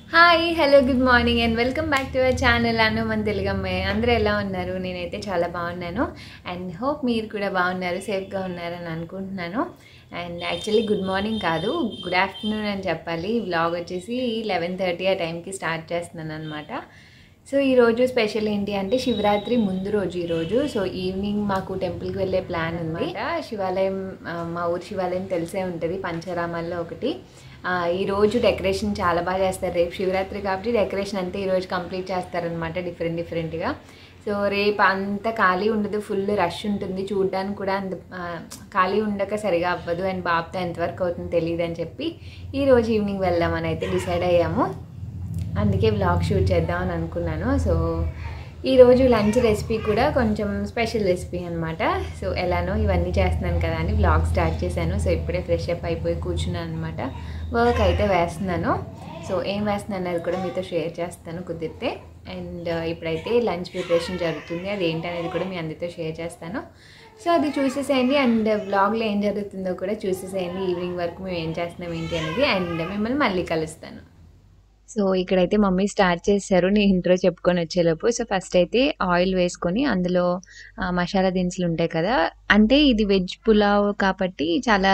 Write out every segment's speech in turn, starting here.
Hi hello good morning and welcome back to our channel Anu మన తెలుగమ్మే అందరూ ఎలా ఉన్నారు నేనైతే చాలా బాగున్నాను అండ్ హోప్ మీరు కూడా బాగున్నారు సేఫ్గా ఉన్నారని అనుకుంటున్నాను అండ్ యాక్చువల్లీ గుడ్ మార్నింగ్ కాదు గుడ్ ఆఫ్టర్నూన్ అని చెప్పాలి వ్లాగ్ వచ్చేసి లెవెన్ థర్టీ ఆ టైంకి స్టార్ట్ చేస్తున్నాను అనమాట సో ఈరోజు స్పెషల్ ఏంటి అంటే శివరాత్రి ముందు రోజు ఈరోజు సో ఈవినింగ్ మాకు టెంపుల్కి వెళ్ళే ప్లాన్ ఉంది శివాలయం ఆ, మా ఊరు శివాలయం తెలిసే ఉంటుంది పంచరామాల్లో ఒకటి ఆ, ఈ రోజు డెకరేషన్ చాలా బాగా చేస్తారు రేపు శివరాత్రి కాబట్టి డెకరేషన్ అంతా ఈరోజు కంప్లీట్ చేస్తారనమాట డిఫరెంట్ డిఫరెంట్గా సో రేపు అంత ఖాళీ ఉండదు ఫుల్ రష్ ఉంటుంది చూడడానికి కూడా అంత ఆ, ఖాళీ ఉండక సరిగా అవ్వదు అండ్ బాబుతో ఎంతవరకు అవుతుందో తెలియదు అని చెప్పి ఈ రోజు ఈవినింగ్ వెళ్దామని అయితే డిసైడ్ అయ్యాము అందుకే వ్లాగ్ షూట్ చేద్దామని అనుకున్నాను సో ఈరోజు లంచ్ రెసిపీ కూడా కొంచెం స్పెషల్ రెసిపీ అనమాట సో ఎలానో ఇవన్నీ చేస్తున్నాను కదా అని వ్లాగ్ స్టార్ట్ చేశాను సో ఇప్పుడే ఫ్రెష్ అప్ అయిపోయి కూర్చున్నాను అనమాట వర్క్ అయితే వేస్తున్నాను సో ఏం వేస్తున్నాను అనేది కూడా మీతో షేర్ చేస్తాను కుదిరితే అండ్ ఇప్పుడైతే లంచ్ ప్రిపరేషన్ జరుగుతుంది అది ఏంటనేది కూడా మీ అందరితో షేర్ చేస్తాను సో అది చూసేసేయండి అండ్ వ్లాగ్లో ఏం జరుగుతుందో కూడా చూసేసేయండి ఈవినింగ్ వరకు మేము ఏం చేస్తున్నాం ఏంటి అనేది అండ్ మిమ్మల్ని మళ్ళీ కలుస్తాను సో ఇక్కడైతే మమ్మీ స్టార్ట్ చేశారు నేను ఇంట్రో చెప్పుకొని వచ్చేలోపు సో ఫస్ట్ అయితే ఆయిల్ వేసుకొని అందులో ఆ, మసాలా దినుసులు ఉంటాయి కదా అంటే ఇది వెజ్ పులావ్ కాబట్టి చాలా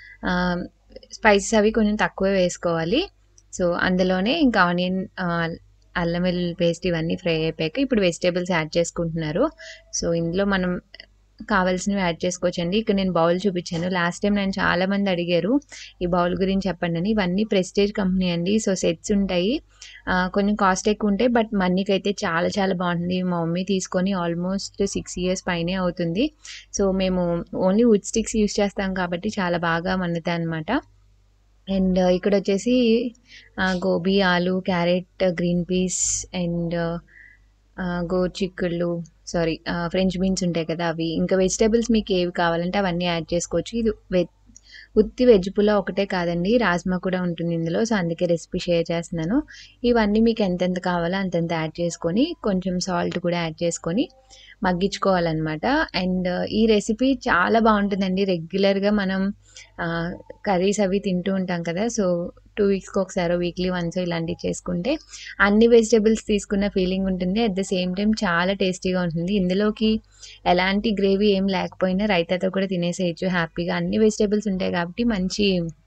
స్పైసెస్ అవి కొంచెం తక్కువే వేసుకోవాలి సో అందులోనే ఇంకా ఆనియన్ ఆ, అల్లం వెల్లుల్లి పేస్ట్ ఇవన్నీ ఫ్రై అయిపోయాక ఇప్పుడు వెజిటేబుల్స్ యాడ్ చేసుకుంటున్నారు సో ఇందులో మనం కావాల్సినవి యాడ్ చేసుకోవచ్చండి ఇక్కడ నేను బౌల్ చూపించాను లాస్ట్ టైం నేను చాలా మంది అడిగారు ఈ బౌల్ గురించి చెప్పండి అని ఇవన్నీ ప్రెస్టేజ్ కంపెనీ అండి సో సెట్స్ ఉంటాయి ఆ, కొంచెం కాస్ట్ ఎక్కువ ఉంటాయి బట్ మనీకి అయితే చాలా చాలా బాగుంటుంది మా మమ్మీ తీసుకొని ఆల్మోస్ట్ సిక్స్ ఇయర్స్ పైనే అవుతుంది సో మేము ఓన్లీ వుడ్ స్టిక్స్ యూస్ చేస్తాం కాబట్టి చాలా బాగా మన్నుతాయి అనమాట అండ్ ఇక్కడ వచ్చేసి ఆ, గోబీ ఆలు క్యారెట్ గ్రీన్ పీస్ అండ్ గోచిక్కుళ్ళు సారీ ఫ్రెంచ్ బీన్స్ ఉంటాయి కదా అవి ఇంకా వెజిటేబుల్స్ మీకు ఏవి కావాలంటే అవన్నీ యాడ్ చేసుకోవచ్చు ఇది వె ఉత్తి వెజ్ పులావ్ ఒకటే కాదండి రాజ్మా కూడా ఉంటుంది ఇందులో సో అందుకే రెసిపీ షేర్ చేస్తున్నాను ఇవన్నీ మీకు ఎంతెంత కావాలో అంతంత యాడ్ చేసుకొని కొంచెం సాల్ట్ కూడా యాడ్ చేసుకొని మగ్గించుకోవాలన్నమాట అండ్ ఈ రెసిపీ చాలా బాగుంటుందండి రెగ్యులర్గా మనం కర్రీస్ అవి తింటూ ఉంటాం కదా సో టూ వీక్స్కి ఒకసారి వీక్లీ వన్స్ ఇలాంటివి చేసుకుంటే అన్ని వెజిటేబుల్స్ తీసుకున్న ఫీలింగ్ ఉంటుంది అట్ ద సేమ్ టైం చాలా టేస్టీగా ఉంటుంది ఇందులోకి ఎలాంటి గ్రేవీ ఏం లేకపోయినా రైతాతో కూడా తినేసేయచ్చు హ్యాపీగా అన్ని వెజిటేబుల్స్ ఉంటాయి కాబట్టి మంచి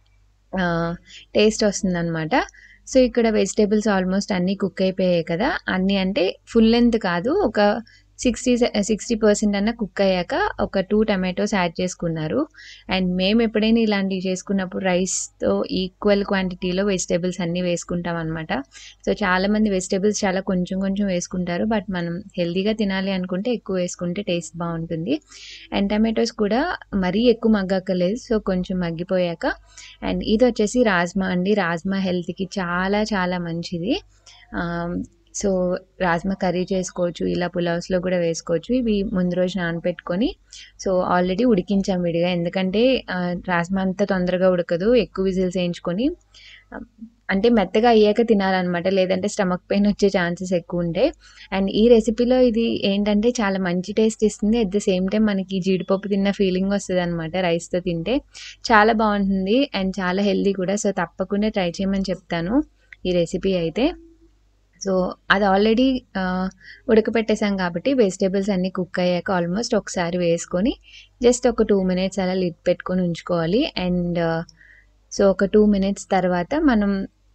టేస్ట్ వస్తుంది అనమాట సో ఇక్కడ వెజిటేబుల్స్ ఆల్మోస్ట్ అన్నీ కుక్ అయిపోయాయి కదా అన్నీ అంటే ఫుల్ లెంత్ కాదు ఒక సిక్స్టీ సిక్స్టీ పర్సెంట్ అన్న కుక్ అయ్యాక ఒక టూ టమాటోస్ యాడ్ చేసుకున్నారు అండ్ మేము ఎప్పుడైనా ఇలాంటివి చేసుకున్నప్పుడు రైస్తో ఈక్వల్ క్వాంటిటీలో వెజిటేబుల్స్ అన్నీ వేసుకుంటాం అనమాట సో చాలామంది వెజిటేబుల్స్ చాలా కొంచెం కొంచెం వేసుకుంటారు బట్ మనం హెల్తీగా తినాలి అనుకుంటే ఎక్కువ వేసుకుంటే టేస్ట్ బాగుంటుంది అండ్ టమాటోస్ కూడా మరీ ఎక్కువ మగ్గక్కర్లేదు సో కొంచెం మగ్గిపోయాక అండ్ ఇది వచ్చేసి రాజ్మా అండి రాజ్మా హెల్త్కి చాలా చాలా మంచిది ఆమ్, సో రాజ్మా కర్రీ చేసుకోవచ్చు ఇలా పులావ్స్లో కూడా వేసుకోవచ్చు ఇవి ముందు రోజు నానబెట్టుకొని సో ఆల్రెడీ ఉడికించాం విడిగా ఎందుకంటే ఆ, రాజ్మా అంత తొందరగా ఉడకదు ఎక్కువ విజిల్స్ వేయించుకొని ఆ, అంటే మెత్తగా అయ్యాక తినాలన్నమాట లేదంటే స్టమక్ పెయిన్ వచ్చే ఛాన్సెస్ ఎక్కువ ఉంటాయి అండ్ ఈ రెసిపీలో ఇది ఏంటంటే చాలా మంచి టేస్ట్ ఇస్తుంది అట్ ద సేమ్ టైం మనకి జీడిపప్పు తిన్న ఫీలింగ్ వస్తుంది అనమాట రైస్తో తింటే చాలా బాగుంటుంది అండ్ చాలా హెల్దీ కూడా సో తప్పకుండా ట్రై చేయమని చెప్తాను ఈ రెసిపీ అయితే సో అది ఆల్రెడీ ఉడకపెట్టేసాం కాబట్టి వెజిటేబుల్స్ అన్నీ కుక్ అయ్యాక ఆల్మోస్ట్ ఒకసారి వేసుకొని జస్ట్ ఒక టూ మినిట్స్ అలా లిడ్ పెట్టుకొని ఉంచుకోవాలి అండ్ సో ఒక టూ మినిట్స్ తర్వాత మనం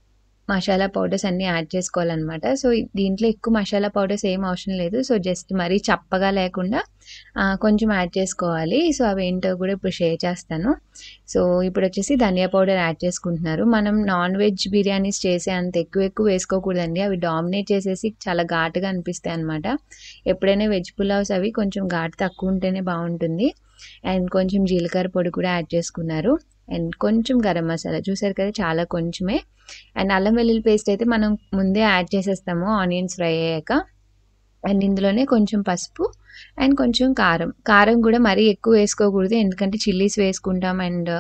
మసాలా పౌడర్స్ అన్నీ యాడ్ చేసుకోవాలన్నమాట సో దీంట్లో ఎక్కువ మసాలా పౌడర్స్ ఏం అవసరం లేదు సో జస్ట్ మరీ చప్పగా లేకుండా ఆ, కొంచెం యాడ్ చేసుకోవాలి సో అవి ఏంటో కూడా ఇప్పుడు షేర్ చేస్తాను సో ఇప్పుడు వచ్చేసి ధనియా పౌడర్ యాడ్ చేసుకుంటున్నారు మనం నాన్ వెజ్ బిర్యానీస్ చేసే అంత ఎక్కువ ఎక్కువ వేసుకోకూడదండి అవి డామినేట్ చేసేసి చాలా ఘాటుగా అనిపిస్తాయి అనమాట ఎప్పుడైనా వెజ్ పులావ్స్ అవి కొంచెం ఘాటు తక్కువ ఉంటేనే బాగుంటుంది అండ్ కొంచెం జీలకర్ర పొడి కూడా యాడ్ చేసుకున్నారు అండ్ కొంచెం గరం మసాలా చూసారు కదా చాలా కొంచెమే అండ్ అల్లం వెల్లుల్లి పేస్ట్ అయితే మనం ముందే యాడ్ చేసేస్తాము ఆనియన్స్ ఫ్రై అయ్యాక అండ్ ఇందులోనే కొంచెం పసుపు అండ్ కొంచెం కారం కారం కూడా మరీ ఎక్కువ వేసుకోకూడదు ఎందుకంటే చిల్లీస్ వేసుకుంటాం అండ్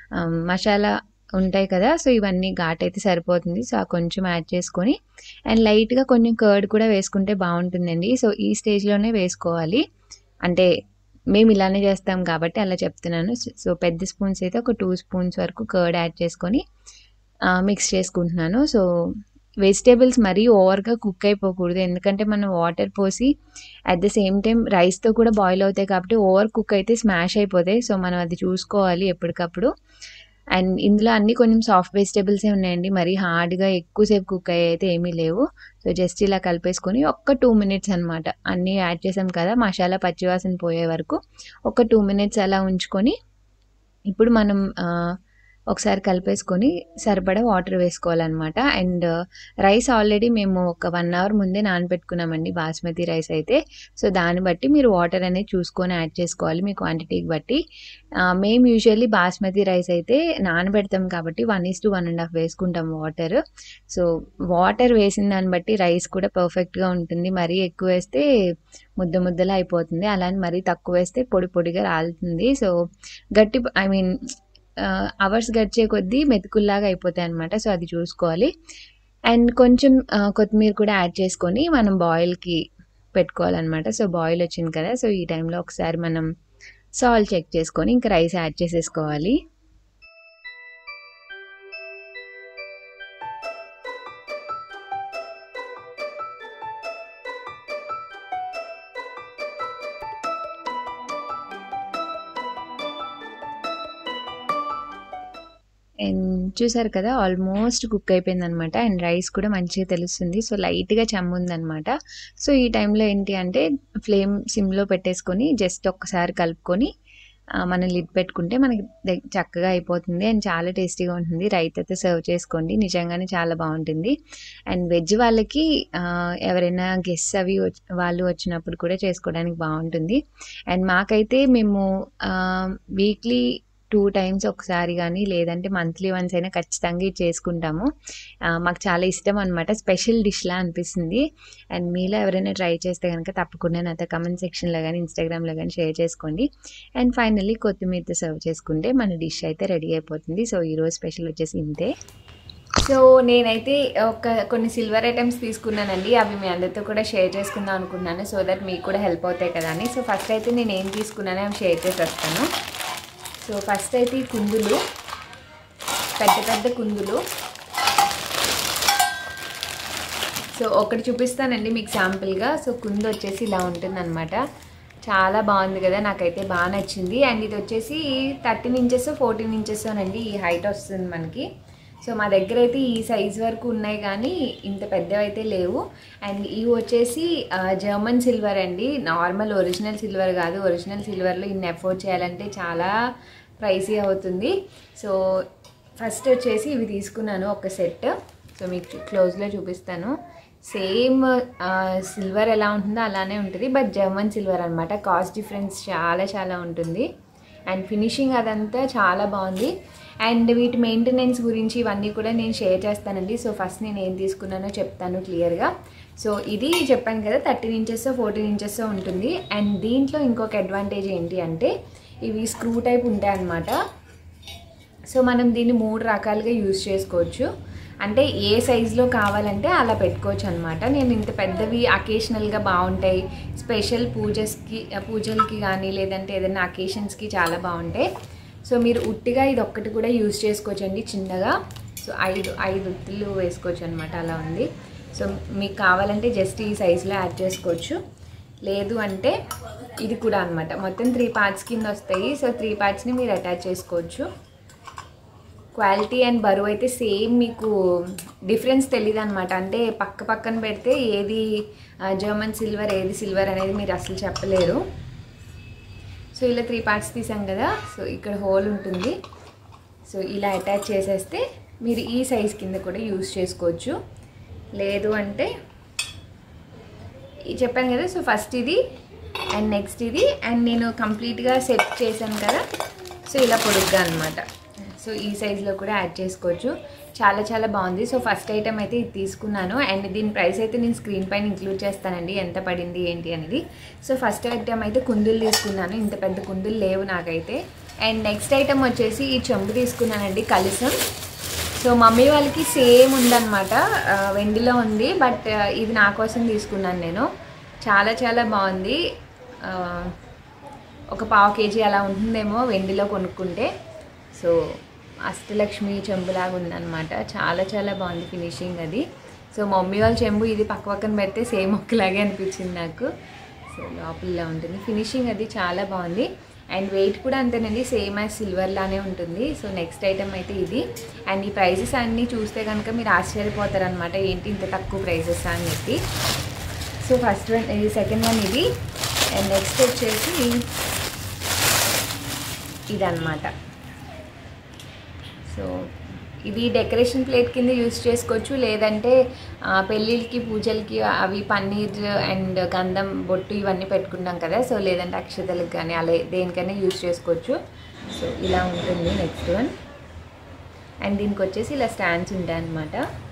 మసాలా ఉంటాయి కదా సో ఇవన్నీ ఘాట్ అయితే సరిపోతుంది సో ఆ కొంచెం యాడ్ చేసుకొని అండ్ లైట్గా కొంచెం కర్డ్ కూడా వేసుకుంటే బాగుంటుందండి సో ఈ స్టేజ్లోనే వేసుకోవాలి అంటే మేము ఇలానే చేస్తాం కాబట్టి అలా చెప్తున్నాను సో పెద్ద స్పూన్స్ అయితే ఒక టూ స్పూన్స్ వరకు కర్డ్ యాడ్ చేసుకొని మిక్స్ చేసుకుంటున్నాను సో వెజిటేబుల్స్ మరీ ఓవర్‌గా కుక్ అయిపోకూడదు. ఎందుకంటే మనం వాటర్ పోసి అట్ ద సేమ్ టైమ్ రైస్‌తో కూడా బాయిల్ అవుతాయి కాబట్టి ఓవర్ కుక్ అయితే స్మాష్ అయిపోతాయి. సో, మనం అది చూసుకోవాలి ఎప్పటికప్పుడు. అండ్ ఇందులో అన్నీ కొంచెం సాఫ్ట్ వెజిటబుల్సే ఉన్నాయండి. మరీ హార్డ్‌గా ఎక్కువ సేపు కుక్ అయ్యేయి అయితే ఏమీ లేవు. సో, జస్ట్ ఇలా కలిపేసుకొని ఒక్క 2 మినిట్స్ అనమాట. అన్నీ యాడ్ చేసాం కదా! మసాలా పచ్చివాసన పోయే వరకు ఒక 2 మినిట్స్ అలా ఉంచుకొని ఇప్పుడు మనం ఆహ్, ఒకసారి కలిపేసుకొని సరిపడా వాటర్ వేసుకోవాలనమాట. అండ్ రైస్ ఆల్రెడీ మేము ఒక 1 అవర్ ముందే నానబెట్టుకున్నామండి బాస్మతి రైస్ అయితే. సో, దాన్ని బట్టి మీరు వాటర్ అనేది చూసుకొని యాడ్ చేసుకోవాలి మీ క్వాంటిటీకి బట్టి. ఆహ్, మేము యూజువల్లీ బాస్మతి రైస్ అయితే నానబెడతాం కాబట్టి 1:1 వేసుకుంటాం వాటర్. సో, వాటర్ వేసిన దాన్ని బట్టి రైస్ కూడా పర్ఫెక్ట్‌గా ఉంటుంది. మరీ ఎక్కువేస్తే ముద్ద ముద్దలా అయిపోతుంది. అలా అని మరీ తక్కువేస్తే పొడి పొడిగా రాలుతుంది. సో, గట్టి ఐ మీన్ ఆహ్, అవర్స్ గడిచే కొద్దీ మెతుకుల్లాగా అయిపోతాయనమాట. సో, అది చూసుకోవాలి. అండ్ కొంచెం ఆహ్, కొత్తిమీర కూడా యాడ్ చేసుకొని మనం బాయిల్‌కి పెట్టుకోవాలనమాట. సో, బాయిల్ వచ్చింది కదా! సో, ఈ టైంలో ఒకసారి మనం సాల్ట్ చెక్ చేసుకొని ఇంక రైస్ యాడ్ చేసేసుకోవాలి. అండ్ చూసారు కదా! ఆల్మోస్ట్ కుక్ అయిపోయిందనమాట. అండ్ రైస్ కూడా మంచిగా తెలుస్తుంది. సో, లైట్‌గా చెమ్ముందనమాట. సో, ఈ టైంలో ఏంటి అంటే ఫ్లేమ్ సిమ్‌లో పెట్టేసుకొని జస్ట్ ఒక్కసారి కలుపుకొని ఆహ్, మనం లిడ్ పెట్టుకుంటే మనకి దె చక్కగా అయిపోతుంది. అండ్ చాలా టేస్టీగా ఉంటుంది. రైతాతో సర్వ్ చేసుకోండి. నిజంగానే చాలా బావుంటుంది. అండ్ వెజ్ వాళ్ళకి ఆహ్, ఎవరైనా గెస్ట్స్ అవి వచ్ వాళ్ళు వచ్చినప్పుడు కూడా చేసుకోవడానికి బావుంటుంది. అండ్ మాకైతే మేము ఆహ్, వీక్లీ 2 టైమ్స్ ఒకసారి గానీ, లేదంటే మంత్లీ వన్స్ అయినా ఖచ్చితంగా ఇది చేసుకుంటాము. ఆహ్, మాకు చాలా ఇష్టం అనమాట. స్పెషల్ డిష్‌లా అనిపిస్తుంది. అండ్ మీలో ఎవరైనా ట్రై చేస్తే గనక తప్పకుండా నాతో కామెంట్ సెక్షన్‌లో గానీ, ఇన్‌స్టాగ్రామ్‌లో గానీ షేర్ చేసుకోండి. అండ్ ఫైనల్లీ కొత్తిమీరతో సర్వ్ చేసుకుంటే మన డిష్ అయితే రెడీ అయిపోతుంది. సో, ఈరోజు స్పెషల్ వచ్చేసి ఇంతే. సో, నేనైతే ఒక కొన్ని సిల్వర్ ఐటెమ్స్ తీసుకున్నానండి. అవి మీ అందరితో కూడా షేర్ చేసుకుందాం అనుకున్నాను. సో దట్ మీకు కూడా హెల్ప్ అవుతాయి కదా అని. సో, ఫస్ట్ అయితే నేనేం తీసుకున్నానో అవి షేర్ చేసేస్తాను. సో, ఫస్ట్ అయితే ఈ కుందులు. పెద్ద పెద్ద కుందులు. సో, ఒకటి చూపిస్తానండి మీకు శాంపుల్‌గా. సో, కుందు వచ్చేసి ఇలా ఉంటుందనమాట. చాలా బావుంది కదా! నాకైతే బా నచ్చింది. అండ్ ఇది వచ్చేసి 13 ఇంచెసో, 14 ఇంచెసోనండి ఈ హైట్ వస్తుంది మనకి. సో, మా దగ్గర అయితే ఈ సైజ్ వరకు ఉన్నాయి కానీ, ఇంత పెద్దవైతే లేవు. అండ్ ఇవి వచ్చేసి ఆహ్, జర్మన్ సిల్వర్ అండి. నార్మల్ ఒరిజినల్ సిల్వర్ కాదు. ఒరిజినల్ సిల్వర్‌లో ఇన్ని ఎఫోర్డ్ చేయాలంటే చాలా ప్రైసీ అవుతుంది. సో, ఫస్ట్ వచ్చేసి ఇవి తీసుకున్నాను ఒక సెట్. సో, మీకు క్లోజ్‌లో చూపిస్తాను. సేమ్ ఆహ్, సిల్వర్ ఎలా ఉంటుందో అలానే ఉంటది. బట్ జర్మన్ సిల్వర్ అనమాట. కాస్ట్ డిఫరెన్స్ చాలా చాలా ఉంటుంది. అండ్ ఫినిషింగ్ అదంతా చాలా బావుంది. అండ్ వీటి మెయింటెనెన్స్ గురించి ఇవన్నీ కూడా నేను షేర్ చేస్తానండి. సో, ఫస్ట్ నేను ఏం తీసుకున్నానో చెప్తాను క్లియర్‌గా. సో, ఇది చెప్పాను కదా! 13 ఇంచెసో, 14 ఇంచెసో ఉంటుంది. అండ్ దీంట్లో ఇంకొక అడ్వాంటేజ్ ఏంటి అంటే, ఇవి స్క్రూ టైప్ ఉంటాయన్నమాట. సో, మనం దీన్ని 3 రకాలుగా యూజ్ చేసుకోవచ్చు. అంటే ఏ సైజులో కావాలంటే అలా పెట్టుకోవచ్చు అనమాట. నేను ఇంత పెద్దవి అకేషనల్‌గా బావుంటాయి. స్పెషల్ పూజస్‌కి పూజలకి కానీ, లేదంటే ఏదైనా అకేషన్స్‌కి చాలా బావుంటాయి. సో, మీరు ఉట్టిగా ఇది ఒక్కటి కూడా యూజ్ చేసుకోవచ్చండి చిన్నగా. సో, 5, 5 ఉత్తులు వేసుకోవచ్చు అనమాట అలా ఉంది. సో, మీకు కావాలంటే జస్ట్ ఈ సైజులో యాడ్ చేసుకోవచ్చు. లేదు అంటే ఇది కూడా అనమాట. మొత్తం 3 పార్ట్స్ కింద వస్తాయి. సో, 3 పార్ట్స్‌ని మీరు అటాచ్ చేసుకోవచ్చు. క్వాలిటీ అండ్ బరువు అయితే సేమ్ మీకు డిఫరెన్స్ తెలీదనమాట. అంటే పక్క పక్కన పెడితే ఏది ఆహ్, జర్మన్ సిల్వర్, ఏది సిల్వర్ అనేది మీరు అసలు చెప్పలేరు. సో, ఇలా 3 పార్ట్స్ తీసాం కదా! సో, ఇక్కడ హోల్ ఉంటుంది. సో, ఇలా అటాచ్ చేసేస్తే మీరు ఈ సైజ్ కింద కూడా యూజ్ చేసుకోవచ్చు. లేదు అంటే ఈ చెప్పాను కదా! సో, ఫస్ట్ ఇది అండ్ నెక్స్ట్ ఇది అండ్ నేను కంప్లీట్‌గా సెట్ చేశాను కదా! సో, ఇలా పొడుగ్గా అనమాట. సో, ఈ సైజులో కూడా యాడ్ చేసుకోవచ్చు. చాలా చాలా బావుంది. సో, ఫస్ట్ ఐటెమ్ అయితే ఇది తీసుకున్నాను. అండ్ దీని ప్రైస్ అయితే నేను స్క్రీన్ పైన ఇంక్లూడ్ చేస్తానండి. ఎంత పడింది ఏంటి అనేది. సో, ఫస్ట్ ఐటెమ్ అయితే కుందులు తీసుకున్నాను. ఇంత పెద్ద కుందులు లేవు నాకైతే. అండ్ నెక్స్ట్ ఐటెమ్ వచ్చేసి ఈ చెంబు తీసుకున్నానండి కలశం. సో, మమ్మీ వాళ్ళకి సేమ్ ఉందనమాట. ఆహ్, వెండిలో ఉంది. బట్ ఇది నా కోసం తీసుకున్నాను నేను. చాలా చాలా బావుంది. ఆహ్, ఒక పావు కేజీ అలా ఉంటుందేమో వెండిలో కొనుక్కుంటే. సో, అష్టలక్ష్మి చెంబులాగా ఉందనమాట. చాలా చాలా బావుంది ఫినిషింగ్ అది. సో మమ్మీ వాళ్ళ చెంబు ఇది పక్క పక్కన పెడితే సేమ్ ఒక్కలాగే అనిపించింది నాకు సో లోపల ఇలా ఉంటుంది ఫినిషింగ్ అది చాలా బాగుంది అండ్ వెయిట్ కూడా అంతేనండి సేమ్ యాజ్ సిల్వర్ లానే ఉంటుంది సో నెక్స్ట్ ఐటమ్ అయితే ఇది అండ్ ఈ ప్రైజెస్ అన్నీ చూస్తే కనుక మీరు ఆశ్చర్యపోతారు అనమాట ఏంటి ఇంత తక్కువ ప్రైజెస్ అని చెప్పి సో ఫస్ట్ వన్ ఇది సెకండ్ వన్ ఇది అండ్ నెక్స్ట్ వచ్చేసి ఇదన్నమాట సో ఇది డెకరేషన్ ప్లేట్ కింద యూస్ చేసుకోవచ్చు లేదంటే ఆ, పెళ్ళిళ్ళకి పూజలకి అవి పన్నీర్ అండ్ గంధం బొట్టు ఇవన్నీ పెట్టుకుంటాం కదా సో లేదంటే అక్షతలకు కానీ అలా దేనికైనా యూస్ చేసుకోవచ్చు సో ఇలా ఉంటుంది నెక్స్ట్ వన్ అండ్ దీనికి వచ్చేసి ఇలా స్టాండ్స్ ఉంటాయి అన్నమాట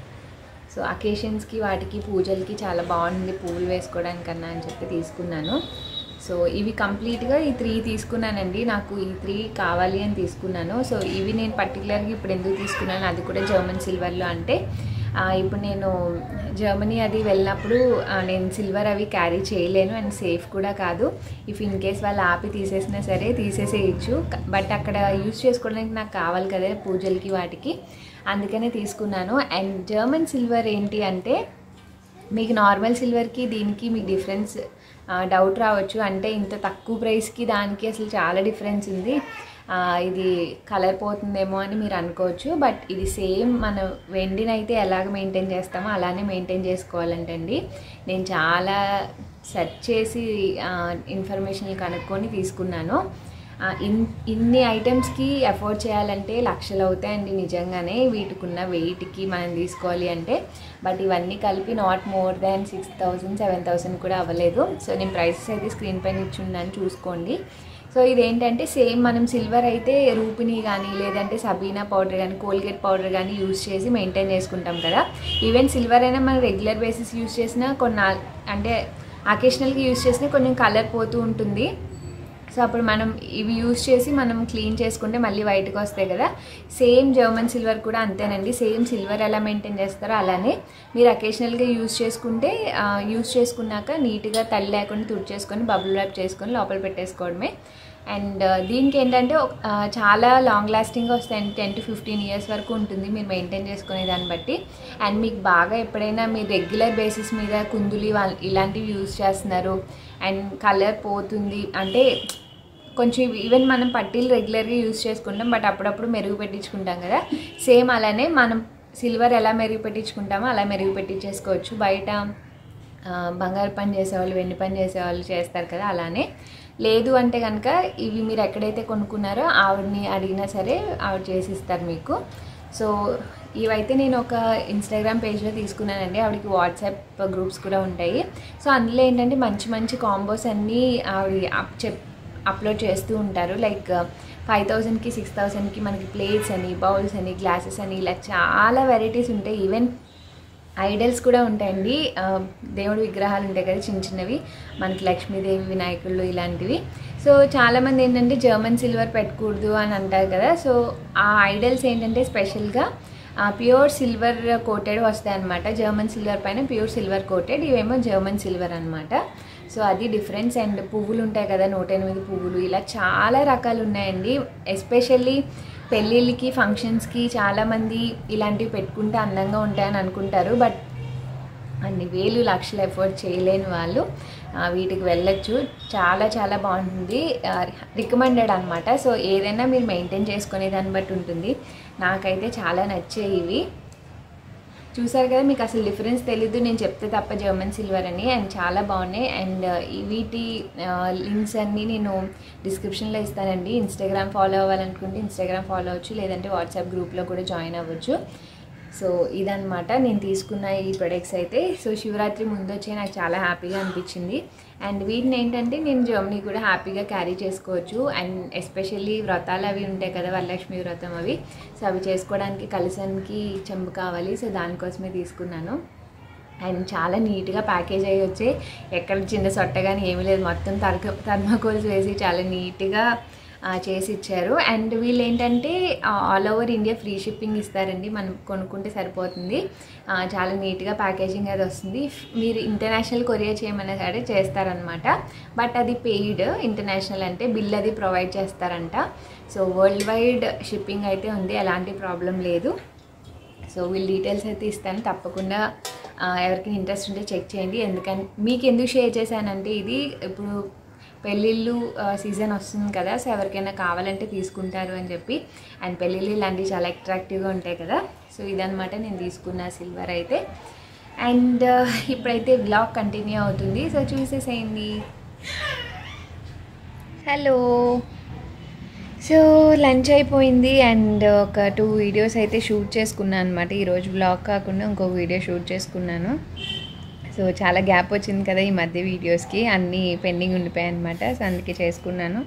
సో అకేషన్స్కి వాటికి పూజలకి చాలా బాగుంది పువ్వులు వేసుకోవడానికన్నా అని చెప్పి తీసుకున్నాను సో ఇవి కంప్లీట్గా ఈ త్రీ తీసుకున్నానండి నాకు ఈ త్రీ కావాలి అని తీసుకున్నాను సో ఇవి నేను పర్టికులర్గా ఇప్పుడు ఎందుకు తీసుకున్నాను అది కూడా జర్మన్ సిల్వర్లో అంటే ఆ, ఇప్పుడు నేను జర్మనీ అది వెళ్ళినప్పుడు ఆ, నేను సిల్వర్ అవి క్యారీ చేయలేను అండ్ సేఫ్ కూడా కాదు ఇఫ్ ఇన్ కేస్ వాళ్ళు ఆపి తీసేసినా సరే తీసేసేయచ్చు బట్ అక్కడ యూజ్ చేసుకోవడానికి నాకు కావాలి కదా పూజలకి వాటికి అందుకనే తీసుకున్నాను అండ్ జర్మన్ సిల్వర్ ఏంటి అంటే మీకు నార్మల్ సిల్వర్కి దీనికి మీకు డిఫరెన్స్ డౌట్ రావచ్చు అంటే ఇంత తక్కువ ప్రైస్కి దానికి అసలు చాలా డిఫరెన్స్ ఉంది ఆ, ఇది కలర్ పోతుందేమో అని మీరు అనుకోవచ్చు బట్ ఇది సేమ్ మన వెండినైతే ఎలాగ మెయింటైన్ చేస్తామో అలానే మెయింటైన్ చేసుకోవాలంటండి నేను చాలా సెర్చ్ చేసి ఇన్ఫర్మేషన్ కనుక్కొని తీసుకున్నాను ఆ, ఇన్ ఇన్ని ఐటమ్స్కి అఫోర్డ్ చేయాలంటే లక్షలు అవుతాయండి నిజంగానే వీటికున్న వెయిట్కి మనం తీసుకోవాలి అంటే బట్ ఇవన్నీ కలిపి not more than six thousand seven thousand కూడా అవ్వలేదు సో నేను ప్రైసెస్ అయితే స్క్రీన్ పైన ఇచ్చున్నాను చూసుకోండి సో ఇదేంటంటే సేమ్ మనం సిల్వర్ అయితే రూపిని కానీ లేదంటే సబీనా పౌడర్ కానీ కోల్గేట్ పౌడర్ కానీ యూస్ చేసి మెయింటైన్ చేసుకుంటాం కదా ఈవెన్ సిల్వర్ అయినా మనం రెగ్యులర్ బేసిస్ యూస్ చేసినా కొన్ని ఆ- అంటే అకేషనల్గా యూస్ చేసినా కొంచెం కలర్ పోతూ ఉంటుంది సో అప్పుడు మనం ఇవి యూస్ చేసి మనం క్లీన్ చేసుకుంటే మళ్ళీ వైట్గా వస్తాయి కదా సేమ్ జర్మన్ సిల్వర్ కూడా అంతేనండి సేమ్ సిల్వర్ ఎలా మెయింటైన్ చేస్తారో అలానే మీరు అకేషనల్గా యూస్ చేసుకుంటే యూస్ చేసుకున్నాక నీట్గా తల్లి లేకుండా తుడిచేసుకొని బబుల్ ర్యాప్ చేసుకొని లోపల పెట్టేసుకోవడమే అండ్ దీనికి ఏంటంటే ఒక- ఆ, చాలా లాంగ్ లాస్టింగ్ వస్తాయండి టెన్ టు ఫిఫ్టీన్ ఇయర్స్ వరకు ఉంటుంది మీరు మెయింటైన్ చేసుకునే దాన్ని బట్టి అండ్ మీకు బాగా ఎప్పుడైనా మీరు రెగ్యులర్ బేసిస్ మీద కుందులు ఇవా- ఇలాంటివి యూస్ చేస్తున్నారు అండ్ కలర్ పోతుంది అంటే కొంచెం ఈవెన్ మనం పట్టీలు రెగ్యులర్గా యూస్ చేసుకుంటాం బట్ అప్పుడప్పుడు మెరుగు పెట్టించుకుంటాం కదా సేమ్ అలానే మనం సిల్వర్ ఎలా మెరుగు పెట్టించుకుంటామో అలా మెరుగు పెట్టించేసుకోవచ్చు బయట ఆ, బంగారు పని చేసేవాళ్ళు వెండి పని చేసేవాళ్ళు చేస్తారు కదా అలానే లేదు అంటే కనుక ఇవి మీరు ఎక్కడైతే కొనుక్కున్నారో ఆవిడని అడిగినా సరే ఆవిడ చేసి ఇస్తారు మీకు సో ఇవైతే నేను ఒక ఇన్స్టాగ్రామ్ పేజ్లో తీసుకున్నానండి ఆవిడకి వాట్సాప్ గ్రూప్స్ కూడా ఉంటాయి సో అందులో ఏంటంటే మంచి మంచి కాంబోస్ అన్నీ ఆవిడ అప్ చెప్ అప్లోడ్ చేస్తూ ఉంటారు లైక్ ఫైవ్ థౌజండ్కి సిక్స్ థౌజండ్కి మనకి ప్లేట్స్ అని బౌల్స్ అని గ్లాసెస్ అని ఇలా చాలా వెరైటీస్ ఉంటాయి ఈవెన్ ఐడల్స్ కూడా ఉంటాయండి ఆ, దేవుడి విగ్రహాలు ఉంటాయి కదా చిన్న చిన్నవి మనకి లక్ష్మీదేవి వినాయకుళ్ళు ఇలాంటివి సో చాలామంది ఏంటంటే జర్మన్ సిల్వర్ పెట్టకూడదు అని అంటారు కదా సో ఆ ఐడల్స్ ఏంటంటే స్పెషల్గా ప్యూర్ సిల్వర్ కోటెడ్ వస్తాయి అనమాట జర్మన్ సిల్వర్ పైన ప్యూర్ సిల్వర్ కోటెడ్ ఇవేమో జర్మన్ సిల్వర్ అనమాట సో అది డిఫరెన్స్ అండ్ పువ్వులు ఉంటాయి కదా నూట ఎనిమిది పువ్వులు ఇలా చాలా రకాలు ఉన్నాయండి ఎస్పెషల్లీ పెళ్ళిళ్ళకి ఫంక్షన్స్కి చాలామంది ఇలాంటివి పెట్టుకుంటే అందంగా ఉంటాయని అనుకుంటారు బట్ అన్ని వేలు లక్షలు ఎఫర్ట్ చేయలేని వాళ్ళు ఆ, వీటికి వెళ్ళొచ్చు చాలా చాలా బాగుంటుంది రికమెండెడ్ అనమాట సో ఏదైనా మీరు మెయింటైన్ చేసుకునే దాన్ని బట్టి ఉంటుంది నాకైతే చాలా నచ్చాయి ఇవి చూసారు కదా మీకు అసలు డిఫరెన్స్ తెలీదు నేను చెప్తే తప్ప జర్మన్ సిల్వర్ అని అండ్ చాలా బాగున్నాయి అండ్ ఈ వీటి లింక్స్ అన్నీ నేను డిస్క్రిప్షన్లో ఇస్తానండి ఇన్స్టాగ్రామ్ ఫాలో అవ్వాలనుకుంటే ఇన్స్టాగ్రామ్ ఫాలో అవ్వచ్చు లేదంటే వాట్సాప్ గ్రూప్లో కూడా జాయిన్ అవ్వచ్చు సో ఇదనమాట నేను తీసుకున్న ఈ ప్రొడక్ట్స్ అయితే సో శివరాత్రి ముందు వచ్చే నాకు చాలా హ్యాపీగా అనిపించింది అండ్ వీటిని ఏంటంటే నేను జర్మనీ కూడా హ్యాపీగా క్యారీ చేసుకోవచ్చు అండ్ ఎస్పెషల్లీ వ్రతాలు అవి ఉంటాయి కదా వరలక్ష్మి వ్రతం అవి సో అవి చేసుకోవడానికి కలసానికి చెంబు కావాలి సో దానికోసమే తీసుకున్నాను అండ్ చాలా నీట్గా ప్యాకేజ్ అయ్యి వచ్చి ఎక్కడ చిన్న సొట్ట కానీ ఏమీ లేదు మొత్తం తర్క థర్మాకోల్స్ వేసి చాలా నీట్గా ఆ, చేసి ఇచ్చారు అండ్ వీళ్ళు ఏంటంటే all over India free shipping ఇస్తారండి మనం కొనుక్కుంటే సరిపోతుంది ఆ, చాలా నీట్గా ప్యాకేజింగ్ అది వస్తుంది మీరు ఇంటర్నేషనల్ కొరియర్ చేయమన్నా సరే చేస్తారనమాట బట్ అది పెయిడ్ ఇంటర్నేషనల్ అంటే బిల్ అది ప్రొవైడ్ చేస్తారంట సో వరల్డ్ వైడ్ షిప్పింగ్ అయితే ఉంది ఎలాంటి ప్రాబ్లం లేదు సో వీళ్ళ డీటెయిల్స్ అయితే ఇస్తాను తప్పకుండా ఆ, ఎవరికైనా ఇంట్రెస్ట్ ఉంటే చెక్ చేయండి ఎందుకని మీకు ఎందుకు షేర్ చేశానంటే ఇది ఇప్పుడు పెళ్ళిళ్ళు సీజన్ వస్తుంది కదా సో ఎవరికైనా కావాలంటే తీసుకుంటారు అని చెప్పి అండ్ పెళ్ళిళ్ళు ఇలాంటివి చాలా అట్రాక్టివ్గా ఉంటాయి కదా సో ఇదనమాట నేను తీసుకున్న సిల్వర్ అయితే అండ్ ఇప్పుడైతే బ్లాగ్ కంటిన్యూ అవుతుంది సో చూసేసేయండి హలో సో లంచ్ అయిపోయింది అండ్ ఒక టూ వీడియోస్ అయితే షూట్ చేసుకున్నాను అనమాట ఈరోజు బ్లాగ్ కాకుండా ఇంకొక వీడియో షూట్ చేసుకున్నాను సో చాలా గ్యాప్ వచ్చింది కదా ఈ మధ్య వీడియోస్కి అన్నీ పెండింగ్ ఉండిపోయాయి అనమాట సో అందుకే చేసుకున్నాను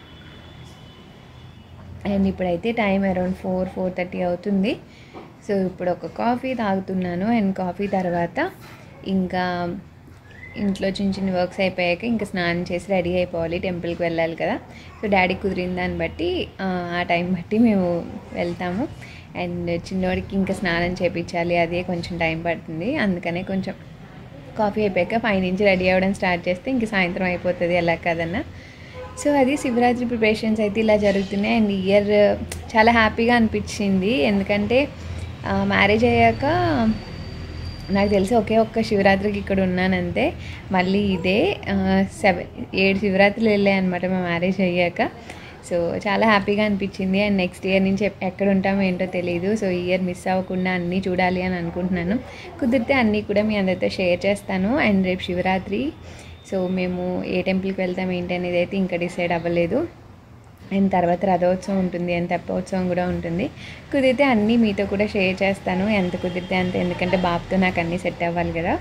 అండ్ ఇప్పుడైతే time around four four thirty అవుతుంది సో ఇప్పుడు ఒక కాఫీ తాగుతున్నాను అండ్ కాఫీ తర్వాత ఇంకా ఇంట్లో చిన్న చిన్న వర్క్స్ అయిపోయాక ఇంకా స్నానం చేసి రెడీ అయిపోవాలి టెంపుల్కి వెళ్ళాలి కదా సో డాడీ కుదిరిన దాన్ని బట్టి ఆ, ఆ టైం బట్టి మేము వెళ్తాము అండ్ చిన్నోడికి ఇంకా స్నానం చేయించాలి అదే కొంచెం టైం పడుతుంది అందుకనే కొంచెం కాఫీ అయిపోయాక పైనుంచి రెడీ అవ్వడం స్టార్ట్ చేస్తే ఇంక సాయంత్రం అయిపోతుంది ఎలా కదన్నా సో అది శివరాత్రి ప్రిపరేషన్స్ అయితే ఇలా జరుగుతున్నాయి అండ్ ఇయర్ చాలా హ్యాపీగా అనిపించింది ఎందుకంటే మ్యారేజ్ అయ్యాక నాకు తెలిసి ఒకే ఒక్క శివరాత్రికి ఇక్కడ ఉన్నానంతే మళ్ళీ ఇదే సెవెన్ ఏడు శివరాత్రులు వెళ్ళాయి అనమాట మా మ్యారేజ్ అయ్యాక సో చాలా హ్యాపీగా అనిపించింది అండ్ నెక్స్ట్ ఇయర్ నుంచి ఎప్- ఎక్కడ ఉంటామో ఏంటో తెలియదు సో ఈ ఇయర్ మిస్ అవ్వకుండా అన్నీ చూడాలి అని అనుకుంటున్నాను కుదిరితే అన్నీ కూడా మీ అందరితో షేర్ చేస్తాను అండ్ రేపు శివరాత్రి సో మేము ఏ టెంపుల్కి వెళ్తాం ఏంటి అనేది అయితే ఇంకా డిసైడ్ అవ్వలేదు అండ్ తర్వాత రథోత్సవం ఉంటుంది అండ్ తెప్పోత్సవం కూడా ఉంటుంది కుదిరితే అన్నీ మీతో కూడా షేర్ చేస్తాను ఎంత కుదిరితే అంత ఎందుకంటే బాబుతో నాకు అన్నీ సెట్ అవ్వాలి కదా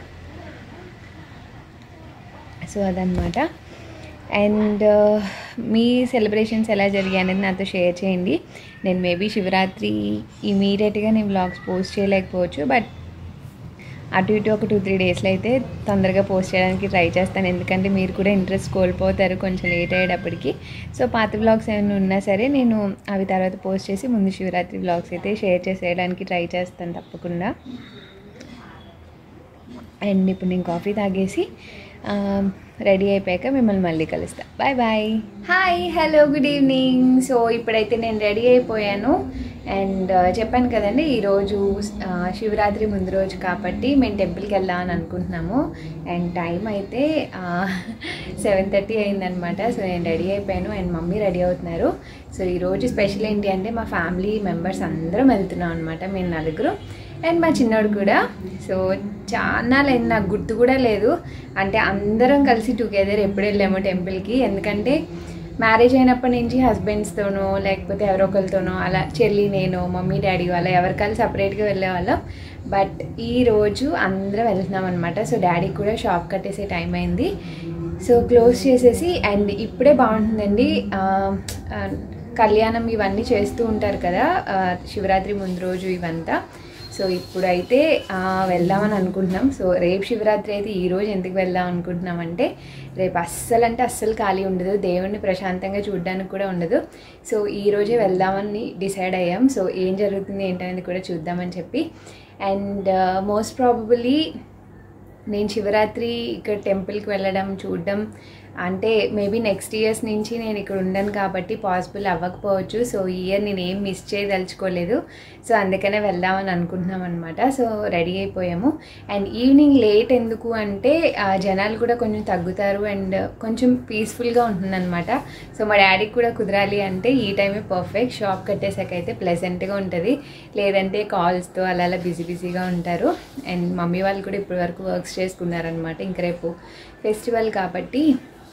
సో అదనమాట అండ్ మీ సెలబ్రేషన్స్ ఎలా జరిగాయి అనేది నాతో షేర్ చేయండి నేను మేబీ శివరాత్రి ఇమీడియట్గా నేను వ్లాగ్స్ పోస్ట్ చేయలేకపోవచ్చు బట్ అటు ఇటు ఒక టూ త్రీ డేస్లో అయితే తొందరగా పోస్ట్ చేయడానికి ట్రై చేస్తాను ఎందుకంటే మీరు కూడా ఇంట్రెస్ట్ కోల్పోతారు కొంచెం లేట్ అయ్యేటప్పటికి సో పాత బ్లాగ్స్ ఏమైనా ఉన్నా సరే నేను అవి తర్వాత పోస్ట్ చేసి ముందు శివరాత్రి బ్లాగ్స్ అయితే షేర్ చేసేయడానికి ట్రై చేస్తాను తప్పకుండా అండ్ ఇప్పుడు నేను కాఫీ తాగేసి రెడీ అయిపోయాక మిమ్మల్ని మళ్ళీ కలుస్తా bye bye hi hello good evening so ఇప్పుడైతే నేను రెడీ అయిపోయాను అండ్ చెప్పాను కదండి ఈరోజు ఆ, శివరాత్రి ముందు రోజు కాబట్టి మేము టెంపుల్కి వెళ్దామని అనుకుంటున్నాము అండ్ టైం అయితే సెవెన్ థర్టీ అయిందనమాట సో నేను రెడీ అయిపోయాను అండ్ మమ్మీ రెడీ అవుతున్నారు సో ఈరోజు స్పెషల్ ఏంటి అంటే మా ఫ్యామిలీ మెంబర్స్ అందరం వెళ్తున్నాం అనమాట మేము నలుగురు అండ్ మా చిన్నోడు కూడా సో చాలా లేదు నాకు గుర్తు కూడా లేదు అంటే అందరం కలిసి టుగెదర్ ఎప్పుడు వెళ్ళాము టెంపుల్కి ఎందుకంటే మ్యారేజ్ అయినప్పటి నుంచి హస్బెండ్స్తోనో లేకపోతే ఎవరో ఒకరితోనో అలా చెల్లి నేను మమ్మీ డాడీ వాళ్ళ ఎవరికాలు సపరేట్గా వెళ్ళేవాళ్ళం బట్ ఈ రోజు అందరం వెళ్తున్నాం అనమాట సో డాడీకి కూడా షాప్ కట్టేసే టైం అయింది సో క్లోజ్ చేసేసి అండ్ ఇప్పుడే బాగుంటుందండి ఆ, ఆ, కళ్యాణం ఇవన్నీ చేస్తూ ఉంటారు కదా ఆ, శివరాత్రి ముందు రోజు ఇవంతా సో ఇప్పుడైతే ఆ, వెళ్దామని అనుకుంటున్నాం సో రేపు శివరాత్రి అయితే ఈ రోజు ఎందుకు వెళ్దాం అనుకుంటున్నాం అంటే రేపు అస్సలు అంటే అస్సలు ఖాళీ ఉండదు దేవుణ్ణి ప్రశాంతంగా చూడడానికి కూడా ఉండదు సో ఈ రోజే వెళ్దామని డిసైడ్ అయ్యాం సో ఏం జరుగుతుంది ఏంటనేది కూడా చూద్దామని చెప్పి అండ్ మోస్ట్ ప్రాబబుల్లీ నేను శివరాత్రి ఇక్కడ టెంపుల్కి వెళ్ళడం చూడడం అంటే మేబీ నెక్స్ట్ ఇయర్స్ నుంచి నేను ఇక్కడ ఉండను కాబట్టి పాసిబుల్ అవ్వకపోవచ్చు సో ఈ ఇయర్ నేను ఏం మిస్ చేయదలుచుకోలేదు సో అందుకనే వెళ్దామని అనుకుంటున్నాం అనమాట సో రెడీ అయిపోయాము అండ్ ఈవినింగ్ లేట్ ఎందుకు అంటే ఆ, జనాలు కూడా కొంచెం తగ్గుతారు అండ్ కొంచెం పీస్ఫుల్గా ఉంటుందన్నమాట సో మా డాడీకి కూడా కుదరాలి అంటే ఈ టైమే పర్ఫెక్ట్ షాప్ కట్టేసాక అయితే ప్లెజెంట్గా ఉంటుంది లేదంటే కాల్స్తో అలా అలా బిజీ బిజీగా ఉంటారు అండ్ మమ్మీ వాళ్ళు కూడా ఇప్పటి వరకు వర్క్స్ చేసుకున్నారనమాట ఇంక రేపు ఫెస్టివల్ కాబట్టి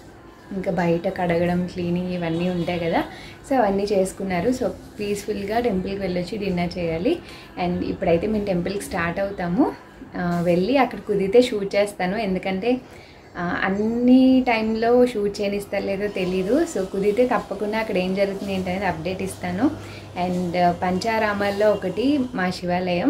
ఇంకా బయట కడగడం క్లీనింగ్ ఇవన్నీ ఉంటాయి కదా సో అవన్నీ చేసుకున్నారు సో పీస్ఫుల్గా టెంపుల్కి వెళ్ళొచ్చి డిన్నర్ చేయాలి అండ్ ఇప్పుడైతే మేము టెంపుల్కి స్టార్ట్ అవుతాము ఆ, వెళ్ళి అక్కడ కుదిరితే షూట్ చేస్తాను ఎందుకంటే ఆ, అన్ని టైంలో షూట్ చేయనిస్తారు లేదో తెలీదు సో కుదిరితే తప్పకుండా అక్కడ ఏం జరుగుతుంది ఏంటనేది అప్డేట్ ఇస్తాను అండ్ పంచారామాల్లో ఒకటి మా శివాలయం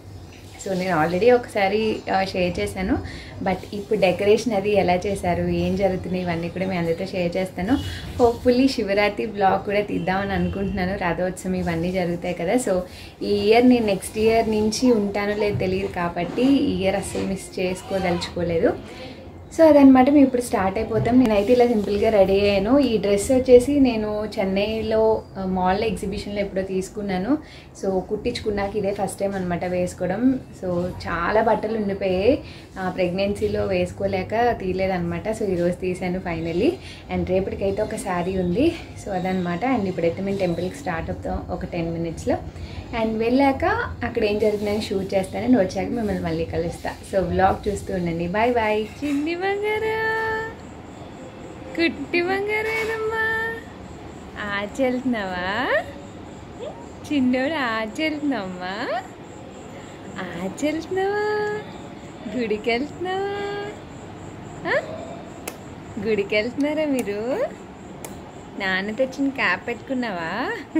సో నేను ఆల్రెడీ ఒకసారి షేర్ చేశాను బట్ ఇప్పుడు డెకరేషన్ అది ఎలా చేశారు ఏం జరుగుతుంది ఇవన్నీ కూడా మీ అందరితో షేర్ చేస్తాను హోప్ఫుల్లీ శివరాత్రి బ్లాగ్ కూడా తీద్దామని అనుకుంటున్నాను రథోత్సవం ఇవన్నీ జరుగుతాయి కదా సో ఈ ఇయర్ నేను నెక్స్ట్ ఇయర్ నుంచి ఉంటానో లేదో తెలియదు కాబట్టి ఈ ఇయర్ అస్సలు మిస్ చేసుకోదలుచుకోలేదు సో అదనమాట మేము ఇప్పుడు స్టార్ట్ అయిపోతాం నేనైతే ఇలా సింపుల్గా రెడీ అయ్యాను ఈ డ్రెస్ వచ్చేసి నేను చెన్నైలో ఆ, మాల్లో ఎగ్జిబిషన్లో ఎప్పుడో తీసుకున్నాను సో కుట్టించుకున్నాక ఇదే ఫస్ట్ టైం అనమాట వేసుకోవడం సో చాలా బట్టలు ఉండిపోయాయి ప్రెగ్నెన్సీలో వేసుకోలేక తీయలేదఅనమాట సో ఈరోజు తీసాను ఫైనల్లీ అండ్ రేపటికైతే ఒక శారీ ఉంది సో అదనమాట అండ్ ఇప్పుడైతే మేము టెంపుల్కి స్టార్ట్ అవుతాం ఒక టెన్ మినిట్స్లో అండ్ వెళ్ళాక అక్కడ ఏం జరుగుతుందని షూట్ చేస్తాను అండ్ వచ్చాక మిమ్మల్ని మళ్ళీ కలుస్తా సో వ్లాగ్ చూస్తూ ఉండండి బాయ్ బాయ్ చిన్ని బంగారా కుట్టి బంగారేనమ్మా ఆచెళ్తున్నావా చిన్నోడు ఆచెళ్తున్నావమ్మా ఆచెళ్తున్నావా గుడికి వెళ్తున్నావా ఆ? గుడికి వెళ్తున్నారా మీరు నాన్న తెచ్చిన క్యాప్ పెట్టుకున్నావా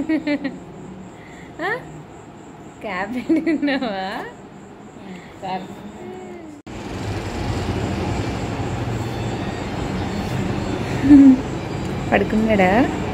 ఆ? క్యాప్ పెట్టుకున్నావా పడుకున్నాడా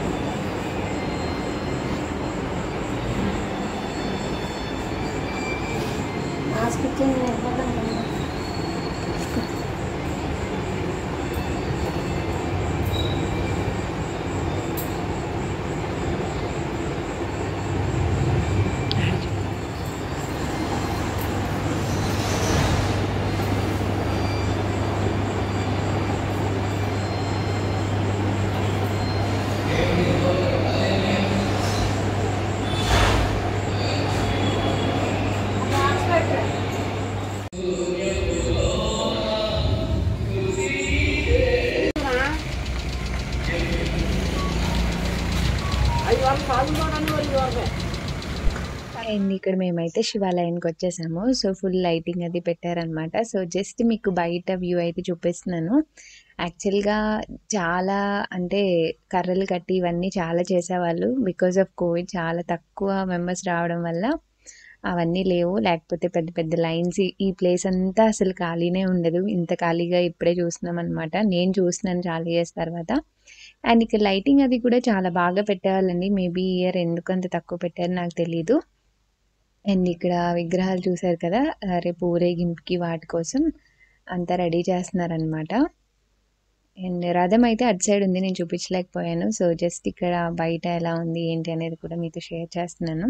అండ్ ఇక్కడ మేమైతే శివాలయానికి వచ్చేసాము సో ఫుల్ లైటింగ్ అది పెట్టారనమాట సో జస్ట్ మీకు బయట వ్యూ అయితే చూపిస్తున్నాను యాక్చువల్గా చాలా అంటే కర్రలు కట్టి ఇవన్నీ చాలా చేసేవాళ్ళు బికాజ్ ఆఫ్ కోవిడ్ చాలా తక్కువ మెంబర్స్ రావడం వల్ల అవన్నీ లేవు లేకపోతే పెద్ద పెద్ద లైన్స్ ఈ ప్లేస్ అంతా అసలు ఖాళీనే ఉండదు ఇంత ఖాళీగా ఇప్పుడే చూస్తున్నాం అనమాట నేను చూస్తున్నాను చాలా ఇయర్స్ తర్వాత అండ్ ఇక్కడ లైటింగ్ అది కూడా చాలా బాగా పెట్టేవాళ్ళండి మేబీ ఇయర్ ఎందుకు అంత తక్కువ పెట్టారో నాకు తెలీదు అండ్ ఇక్కడ విగ్రహాలు చూసారు కదా ఆ, రేపు ఊరేగింపుకి వాటి కోసం అంతా రెడీ చేస్తున్నారనమాట అండ్ రథం అయితే అటు సైడ్ ఉంది నేను చూపించలేకపోయాను సో జస్ట్ ఇక్కడ బయట ఎలా ఉంది ఏంటి అనేది కూడా మీతో షేర్ చేస్తున్నాను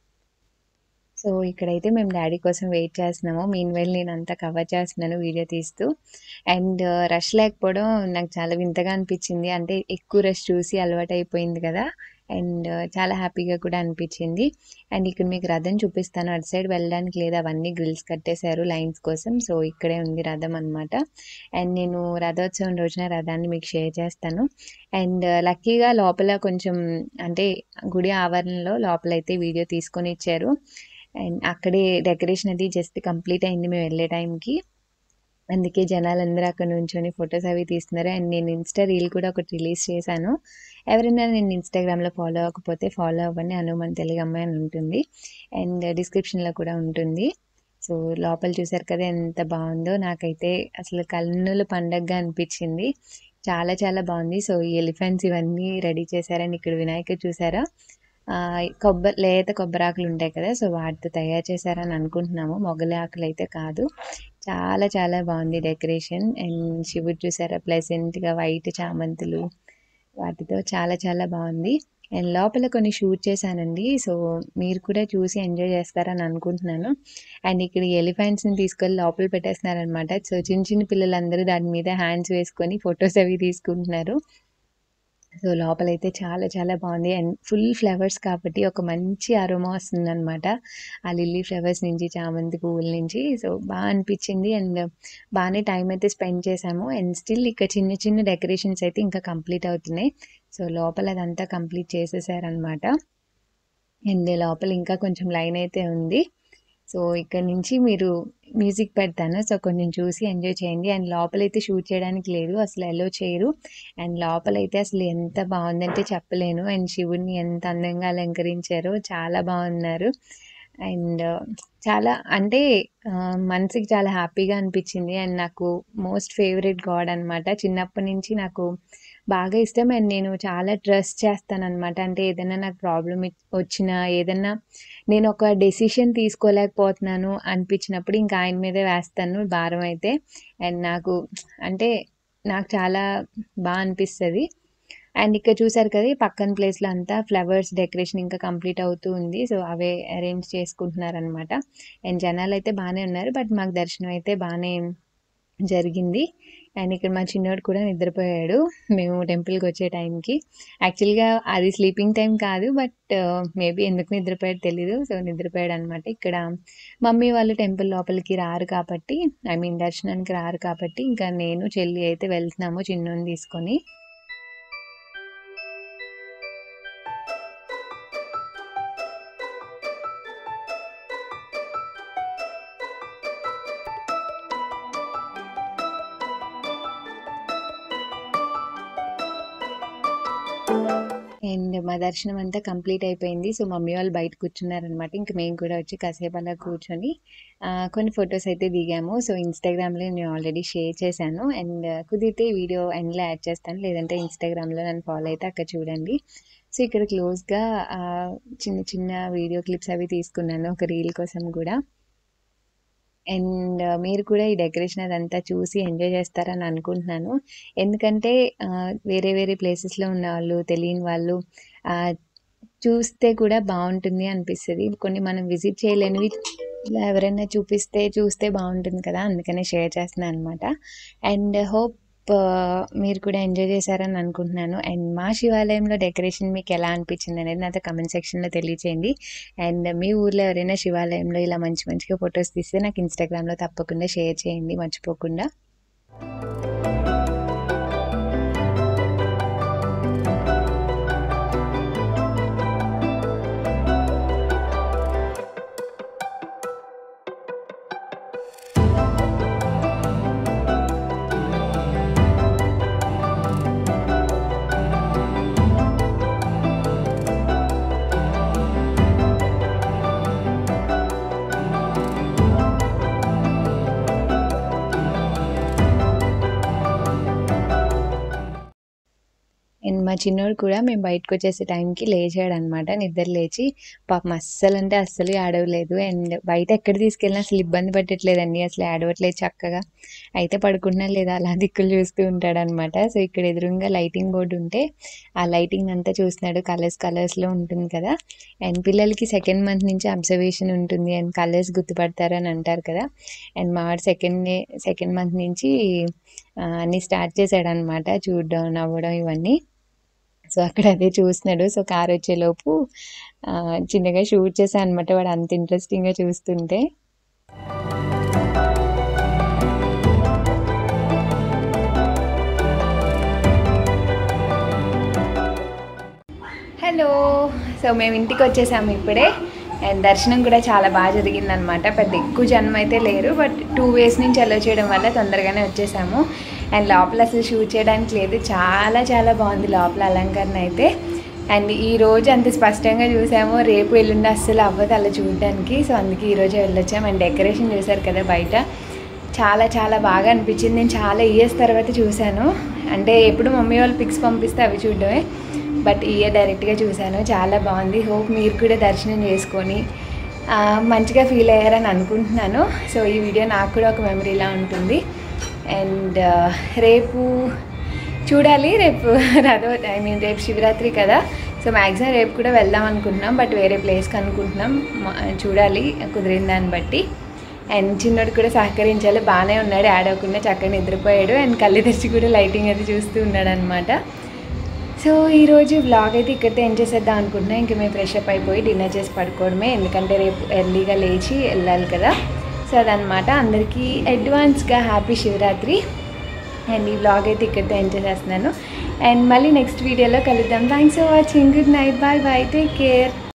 సో ఇక్కడైతే మేము డాడీ కోసం వెయిట్ చేస్తున్నాము మీన్ వెల్ నేను అంతా కవర్ చేస్తున్నాను వీడియో తీస్తూ అండ్ రష్ లేకపోవడం నాకు చాలా వింతగా అనిపించింది అంటే ఎక్కువ రష్ చూసి అలవాటు అయిపోయింది కదా అండ్ చాలా హ్యాపీగా కూడా అనిపించింది అండ్ ఇక్కడ మీకు రథం చూపిస్తాను అటు సైడ్ వెళ్ళడానికి లేదు అవన్నీ గ్రిల్స్ కట్టేశారు లైన్స్ కోసం సో ఇక్కడే ఉంది రథం అనమాట అండ్ నేను రథోత్సవం రోజున రథాన్ని మీకు షేర్ చేస్తాను అండ్ లక్కీగా లోపల కొంచెం అంటే గుడి ఆవరణలో లోపల అయితే వీడియో తీసుకొని ఇచ్చారు అండ్ అక్కడే డెకరేషన్ అది జస్ట్ కంప్లీట్ అయింది మేము వెళ్ళే టైంకి అందుకే జనాలందరూ అక్కడ నుంచొని ఫొటోస్ అవి తీస్తున్నారు అండ్ నేను ఇన్స్టా రీల్ కూడా ఒకటి రిలీజ్ చేశాను ఎవరైనా నేను ఇన్స్టాగ్రామ్లో ఫాలో అవ్వకపోతే ఫాలో అవ్వండి అను మన తెలుగు అమ్మాయి అని ఉంటుంది అండ్ డిస్క్రిప్షన్లో కూడా ఉంటుంది సో లోపల చూసారు కదా ఎంత బాగుందో నాకైతే అసలు కన్నుల పండగగా అనిపించింది చాలా చాలా బాగుంది సో ఈ ఎలిఫెంట్స్ ఇవన్నీ రెడీ చేశారని ఇక్కడ వినాయక చూసారా ఆ, కొబ్బరి లేత కొబ్బరాకులు ఉంటాయి కదా సో వాటితో తయారు చేశారని అనుకుంటున్నాము మొగలి ఆకులు అయితే కాదు చాలా చాలా బాగుంది డెకరేషన్ అండ్ శివుడు చూసారా ప్లెజెంట్గా వైట్ చామంతులు వాటితో చాలా చాలా బాగుంది అండ్ లోపల కొన్ని షూట్ చేశానండి సో మీరు కూడా చూసి ఎంజాయ్ చేస్తారని అనుకుంటున్నాను అండ్ ఇక్కడ ఎలిఫెంట్స్ని తీసుకెళ్ళి లోపల పెట్టేస్తున్నారనమాట సో చిన్న చిన్న పిల్లలందరూ దాని మీద హ్యాండ్స్ వేసుకొని ఫొటోస్ అవి తీసుకుంటున్నారు సో లోపలైతే చాలా చాలా బాగుంది అండ్ ఫుల్ ఫ్లవర్స్ కాబట్టి ఒక మంచి అరోమా వస్తుంది అనమాట ఆ లిల్లీ ఫ్లవర్స్ నుంచి చామంతి పువ్వుల నుంచి సో బాగా అనిపించింది అండ్ బాగానే టైం అయితే స్పెండ్ చేసాము అండ్ స్టిల్ ఇక్కడ చిన్న చిన్న డెకరేషన్స్ అయితే ఇంకా కంప్లీట్ అవుతున్నాయి సో లోపల అదంతా కంప్లీట్ చేసేసారనమాట అండ్ లోపల ఇంకా కొంచెం లైన్ అయితే ఉంది సో ఇక్కడ నుంచి మీరు మ్యూజిక్ పెడతాను సో కొంచెం చూసి ఎంజాయ్ చేయండి అండ్ లోపలైతే షూట్ చేయడానికి లేదు అసలు ఎలో చేయరు అండ్ లోపలైతే అసలు ఎంత బాగుందంటే చెప్పలేను అండ్ శివుడిని ఎంత అందంగా అలంకరించారో చాలా బాగున్నారు అండ్ చాలా అంటే ఆ, మనసుకి చాలా హ్యాపీగా అనిపించింది అండ్ నాకు మోస్ట్ ఫేవరెట్ గాడ్ అనమాట చిన్నప్పటి నుంచి నాకు బాగా ఇష్టం అండ్ నేను చాలా ట్రస్ట్ చేస్తాననమాట. అంటే ఏదైనా నాకు ప్రాబ్లమ్ ఇ వచ్చినా, ఏదన్నా నేను ఒక డెసిషన్ తీసుకోలేకపోతున్నాను అనిపించినప్పుడు ఇంకా ఆయన మీదే వేస్తాను భారం అయితే. అండ్ నాకు అంటే నాకు చాలా బా అనిపిస్తది. అండ్ ఇక్కడ చూసారు కదా! ఈ పక్కన ప్లేస్‌లో అంతా ఫ్లవర్స్ డెకరేషన్ ఇంకా కంప్లీట్ అవుతూ ఉంది. సో, అవే అరేంజ్ చేసుకుంటున్నారనమాట. అండ్ జనాలైతే బానే ఉన్నారు. బట్ మాకు దర్శనం అయితే బానే జరిగింది. అండ్ ఇక్కడ మా చిన్నోడు కూడా నిద్రపోయాడు. మేము టెంపుల్‌కొచ్చే టైంకి. యాక్చువల్‌గా అది స్లీపింగ్ టైమ్ కాదు. బట్ మేబీ ఎందుకు నిద్రపోయాడో తెలీదు. సో, నిద్రపోయాడనమాట. ఇక్కడ మమ్మీ వాళ్ళు టెంపుల్ లోపలికి రారు కాబట్టి ఐ మీన్ దర్శనానికి రారు కాబట్టి ఇంకా నేను, చెల్లి అయితే వెళ్తున్నాము చిన్నోడిని తీసుకొని. అండ్ మా దర్శనం అంతా కంప్లీట్ అయిపోయింది. సో, మమ్మీ వాళ్ళు బయట కూర్చున్నారనమాట. ఇంక మేము కూడా వచ్చి కాసేపు అలా కూర్చొని ఆహ్, కొన్ని ఫోటోస్ అయితే దిగాము. సో, ఇన్‌స్టాగ్రామ్‌లో నేను ఆల్రెడీ షేర్ చేశాను. అండ్ కుదిరితే వీడియో ఎండ్‌లో యాడ్ చేస్తాను. లేదంటే ఇన్‌స్టాగ్రామ్‌లో నన్ను ఫాలో అయితే అక్కడ చూడండి. సో, ఇక్కడ క్లోజ్‌గా ఆహ్, చిన్న చిన్న వీడియో క్లిప్స్ అవి తీసుకున్నాను. ఒక రీల్ కోసం గూడా. అండ్ మీరు కూడా ఈ డెకరేషన్ అదంతా చూసి ఎంజాయ్ చేస్తారని అనుకుంటున్నాను. ఎందుకంటే ఆహ్, వేరే వేరే ప్లేసెస్‌లో ఉన్నవాళ్ళు, తెలియని వాళ్ళు ఆహ్, చూస్తే కూడా బావుంటుంది అనిపిస్తది. కొన్ని మనం విజిట్ చేయలేనివి ఇలా ఎవరైనా చూపిస్తే చూస్తే బావుంటుంది కదా! అందుకనే షేర్ చేస్తున్నాను అనమాట. అండ్ హోప్ మీరు కూడా ఎంజాయ్ చేశారని అనుకుంటున్నాను. అండ్ మా శివాలయంలో డెకరేషన్ మీకు ఎలా అనిపించిందనేది నాతో కామెంట్ సెక్షన్‌లో తెలియచేయండి. అండ్ మీ ఊర్లో ఎవరైనా శివాలయంలో ఇలా మంచి మంచిగా ఫోటోస్ తీస్తే నాకు ఇన్‌స్టాగ్రామ్‌లో తప్పకుండా షేర్ చేయండి మర్చిపోకుండా. అండ్ మా చిన్నోడు కూడా మేము బయటకొచ్చేసే టైంకి లేచాడనమాట. నిద్ర లేచి పాపం అస్సలంటే అస్సలు ఏడవలేదు. అండ్ బయట ఎక్కడ తీసుకెళ్ళినా అసలు ఇబ్బంది పెట్టట్లేదండి. అసలు ఏడవట్లేదు చక్కగా. అయితే పడుకుంటున్నాడా లేదా అలా దిక్కులు చూస్తూ ఉంటాడనమాట. సో, ఇక్కడ ఎదురుంగా లైటింగ్ బోర్డ్ ఉంటే ఆ లైటింగ్ అంతా చూస్తున్నాడు. కలర్స్ కలర్స్‌లో ఉంటుంది కదా! అండ్ పిల్లలకి సెకండ్ మంత్ నుంచి అబ్జర్వేషన్ ఉంటుంది. అండ్ కలర్స్ గుర్తుపడతారు అని అంటారు కదా! అండ్ మా వాడు సెకండ్ డే సెకండ్ మంత్ నుంచి ఆహ్, అన్నీ స్టార్ట్ చేశాడనమాట. చూడడం, నవ్వడం ఇవన్నీ. సో, అక్కడ అదే చూస్తున్నాడు. సో, కారొచ్చేలోపు ఆహ్, చిన్నగా షూట్ చేశా అనమాట. వాడు అంత ఇంట్రెస్టింగ్‌గా చూస్తుంటే. హలో! సో, మేము ఇంటికొచ్చేసాము ఇప్పుడే. అండ్ దర్శనం కూడా చాలా బా జరిగిందనమాట. పెద్ద ఎక్కువ జనం అయితే లేరు. బట్ 2 వేస్ నుంచి అలో చేయడం వల్ల తొందరగానే వచ్చేసాము. అండ్ లోపల అసలు షూట్ చేయడానికి లేదు. చాలా చాలా బావుంది లోపల అలంకరణ అయితే. అండ్ ఈరోజు అంత స్పష్టంగా చూసాము. రేపు, ఎల్లుండి అస్సలు అవ్వదు అలా చూడడానికి. సో, అందుకే ఈరోజే వెళ్ళొచ్చాం. అండ్ డెకరేషన్ చూసారు కదా బయట. చాలా చాలా బాగా అనిపించింది. నేను చాలా ఇయర్స్ తర్వాత చూసాను. అంటే ఎప్పుడు మమ్మీ వాళ్ళు పిక్స్ పంపిస్తే అవి చూడడమే. బట్ ఈ ఇయర్ డైరెక్ట్‌గా చూసాను. చాలా బావుంది. హోప్ మీరు కూడా దర్శనం చేసుకొని ఆహ్, మంచిగా ఫీల్ అయ్యారని అనుకుంటున్నాను. సో, ఈ వీడియో నాకు కూడా ఒక మెమరీలా ఉంటుంది. అండ్ రేపు చూడాలి. రేపు రథో ఐ మీన్ రేపు శివరాత్రి కదా! సో, మాక్సిమం రేపు కూడా వెళ్దాం అనుకుంటున్నాం. బట్ వేరే ప్లేస్‌కి అనుకుంటున్నాం. మ చూడాలి కుదిరిన దాన్ని బట్టి. అండ్ చిన్నోడు కూడా సహకరించాలి. బానే ఉన్నాడు. ఏడవకుండా చక్కగా నిద్రపోయాడు. అండ్ కళ్ళు తెరిచి కూడా లైటింగ్ అది చూస్తూ ఉన్నాడనమాట. సో, ఈరోజు వ్లాగ్ అయితే ఇక్కడితో ఎండ్ చేసేద్దాం అనుకుంటున్నా. ఇంక మేము ఫ్రెష్ అప్ అయిపోయి డిన్నర్ చేసి పడుకోవడమే. ఎందుకంటే రేపు ఎర్లీగా లేచి వెళ్ళాలి కదా! సో, అదనమాట. అందరికీ అడ్వాన్స్‌గా హ్యాపీ శివరాత్రి. అండ్ ఈ వ్లాగ్ అయితే ఇక్కడితో ఎండ్ చేసేస్తున్నాను. అండ్ మళ్ళీ నెక్స్ట్ వీడియోలో కలుద్దాం. Thanks for watching. Good night. Bye bye. Take care.